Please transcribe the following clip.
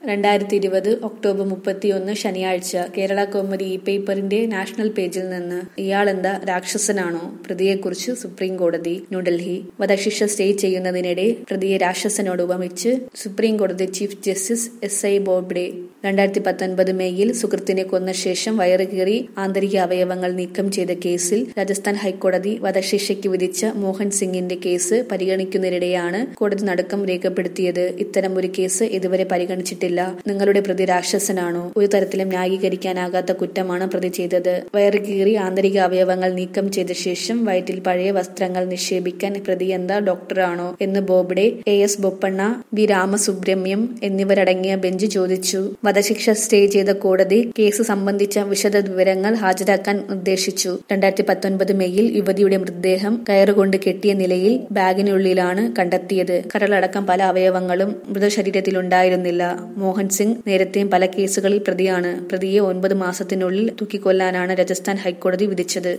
രണ്ടായിരത്തി ഇരുപത് ഒക്ടോബർ മുപ്പത്തിയൊന്ന് ശനിയാഴ്ച കേരള കൗമുദി ഇ പേപ്പറിന്റെ നാഷണൽ പേജിൽ നിന്ന് ഇയാളെന്താ രാക്ഷസനാണോ പ്രതിയെക്കുറിച്ച് സുപ്രീം കോടതി ന്യൂഡൽഹി വധശിക്ഷ സ്റ്റേ ചെയ്യുന്നതിനിടെ പ്രതിയെ രാക്ഷസനോട് ഉപമിച്ച് സുപ്രീം കോടതി chief justice S I Bobde രണ്ടായിരത്തി പത്തൊൻപത് മെയ്യിൽ സുഹൃത്തിനെ കൊന്ന ശേഷം വയറ് കീറി ആന്തരിക അവയവങ്ങൾ നീക്കം ചെയ്ത കേസിൽ രാജസ്ഥാൻ ഹൈക്കോടതി വധശിക്ഷയ്ക്ക് വിധിച്ച മോഹൻ സിംഗിന്റെ കേസ് പരിഗണിക്കുന്നതിനിടെയാണ് കോടതി നടുക്കം രേഖപ്പെടുത്തിയത് ഇത്തരം ഒരു കേസ് ഇതുവരെ പരിഗണിച്ചിട്ടില്ല നിങ്ങളുടെ പ്രതി രാക്ഷസനാണോ ഒരു തരത്തിലും ന്യായീകരിക്കാനാകാത്ത കുറ്റമാണ് പ്രതി ചെയ്തത് വയറ് കീറി ആന്തരിക അവയവങ്ങൾ നീക്കം ചെയ്ത ശേഷം വയറ്റിൽ പഴയ വസ്ത്രങ്ങൾ നിക്ഷേപിക്കാൻ പ്രതി എന്താ ഡോക്ടറാണോ എന്ന് Bobde A S Bopanna V Ramasubramaniam എന്നിവരടങ്ങിയ ബെഞ്ച് ചോദിച്ചു വധശിക്ഷ സ്റ്റേ ചെയ്ത കോടതി കേസ് സംബന്ധിച്ച വിശദ വിവരങ്ങൾ ഹാജരാക്കാൻ നിർദ്ദേശിച്ചു രണ്ടായിരത്തി പത്തൊൻപത് മെയ്യിൽ യുവതിയുടെ മൃതദേഹം കയറുകൊണ്ട് കെട്ടിയ നിലയിൽ ബാഗിനുള്ളിലാണ് കണ്ടെത്തിയത് കരളടക്കം പല അവയവങ്ങളും മൃതശരീരത്തിലുണ്ടായിരുന്നില്ല മോഹൻ സിംഗ് നേരത്തെയും പല കേസുകളിൽ പ്രതിയാണ് പ്രതിയെ ഒൻപത് മാസത്തിനുള്ളിൽ തൂക്കിക്കൊല്ലാനാണ് രാജസ്ഥാൻ ഹൈക്കോടതി വിധിച്ചത്